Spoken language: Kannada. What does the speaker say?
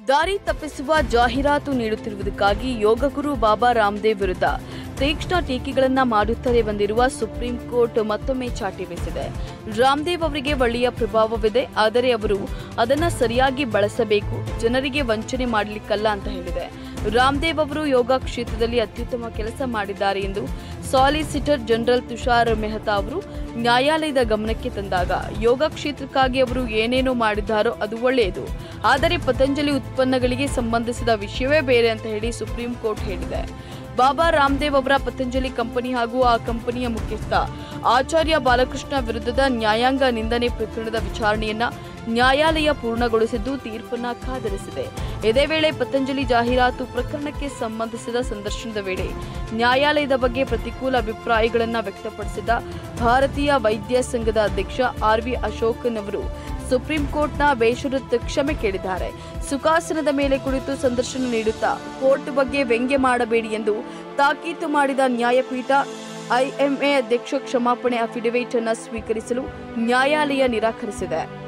ದಾರಿ ತಪ್ಪಿಸುವ ಜಾಹೀರಾತು ನೀಡುತ್ತಿರುವುದಕ್ಕಾಗಿ ಯೋಗಗುರು ಬಾಬಾ ರಾಮದೇವ್ ವಿರುದ್ಧ ತೀಕ್ಷ್ಣ ಟೀಕೆಗಳನ್ನ ಮಾಡುತ್ತಲೇ ಬಂದಿರುವ ಸುಪ್ರೀಂ ಕೋರ್ಟ್ ಮತ್ತೊಮ್ಮೆ ಚಾಟಿ ಬೀಸಿದೆ ರಾಮದೇವ್ ಅವರಿಗೆ ಒಳ್ಳೆಯ ಪ್ರಭಾವವಿದೆ ಆದರೆ ಅವರು ಅದನ್ನ ಸರಿಯಾಗಿ ಬಳಸಬೇಕು ಜನರಿಗೆ ವಂಚನೆ ಮಾಡಲಿಕ್ಕಲ್ಲ ಅಂತ ಹೇಳಿದೆ ರಾಮದೇವ್ ಅವರು ಯೋಗ ಕ್ಷೇತ್ರದಲ್ಲಿ ಅತ್ಯುತ್ತಮ ಕೆಲಸ ಮಾಡಿದ್ದಾರೆ ಎಂದು ಸಾಲಿಸಿಟರ್ ಜನರಲ್ ತುಷಾರ್ ಮೆಹ್ತಾ ಅವರು ನ್ಯಾಯಾಲಯದ ಗಮನಕ್ಕೆ ತಂದಾಗ ಯೋಗ ಕ್ಷೇತ್ರಕ್ಕಾಗಿ ಅವರು ಏನೇನೋ ಮಾಡಿದ್ದಾರೋ ಅದು ಒಳ್ಳೆಯದು ಆದರೆ ಪತಂಜಲಿ ಉತ್ಪನ್ನಗಳಿಗೆ ಸಂಬಂಧಿಸಿದ ವಿಷಯವೇ ಬೇರೆ ಅಂತ ಹೇಳಿ ಸುಪ್ರೀಂ ಕೋರ್ಟ್ ಹೇಳಿದೆ ಬಾಬಾ ರಾಮದೇವ್ ಅವರ ಪತಂಜಲಿ ಕಂಪನಿ ಹಾಗೂ ಆ ಕಂಪನಿಯ ಮುಖ್ಯಸ್ಥ ಆಚಾರ್ಯ ಬಾಲಕೃಷ್ಣ ವಿರುದ್ಧದ ನ್ಯಾಯಾಂಗ ನಿಂದನೆ ಪ್ರಕರಣದ ವಿಚಾರಣೆಯನ್ನ ನ್ಯಾಯಾಲಯ ಪೂರ್ಣಗೊಳಿಸಿದ್ದು ತೀರ್ಪನ್ನ ಕಾದಿರಿಸಿದೆ ಇದೇ ವೇಳೆ ಪತಂಜಲಿ ಜಾಹೀರಾತು ಪ್ರಕರಣಕ್ಕೆ ಸಂಬಂಧಿಸಿದ ಸಂದರ್ಶನದ ವೇಳೆ ನ್ಯಾಯಾಲಯದ ಬಗ್ಗೆ ಪ್ರತಿಕೂಲ ಅಭಿಪ್ರಾಯಗಳನ್ನು ವ್ಯಕ್ತಪಡಿಸಿದ ಭಾರತೀಯ ವೈದ್ಯ ಸಂಘದ ಅಧ್ಯಕ್ಷ ಆರ್ ವಿ ಅಶೋಕನ್ ಅವರು ಸುಪ್ರೀಂ ಕೋರ್ಟ್ನ ಬೇಷರತ್ ಕ್ಷಮೆ ಕೇಳಿದ್ದಾರೆ ಸುಖಾಸನದ ಮೇಲೆ ಕುಳಿತು ಸಂದರ್ಶನ ನೀಡುತ್ತಾ ಕೋರ್ಟ್ ಬಗ್ಗೆ ವ್ಯಂಗ್ಯ ಮಾಡಬೇಡಿ ಎಂದು ತಾಕೀತು ಮಾಡಿದ ನ್ಯಾಯಪೀಠ ಐಎಂಎ ಅಧ್ಯಕ್ಷ ಕ್ಷಮಾಪಣೆ ಅಫಿಡವಿಟ್ ಅನ್ನು ಸ್ವೀಕರಿಸಲು ನ್ಯಾಯಾಲಯ ನಿರಾಕರಿಸಿದೆ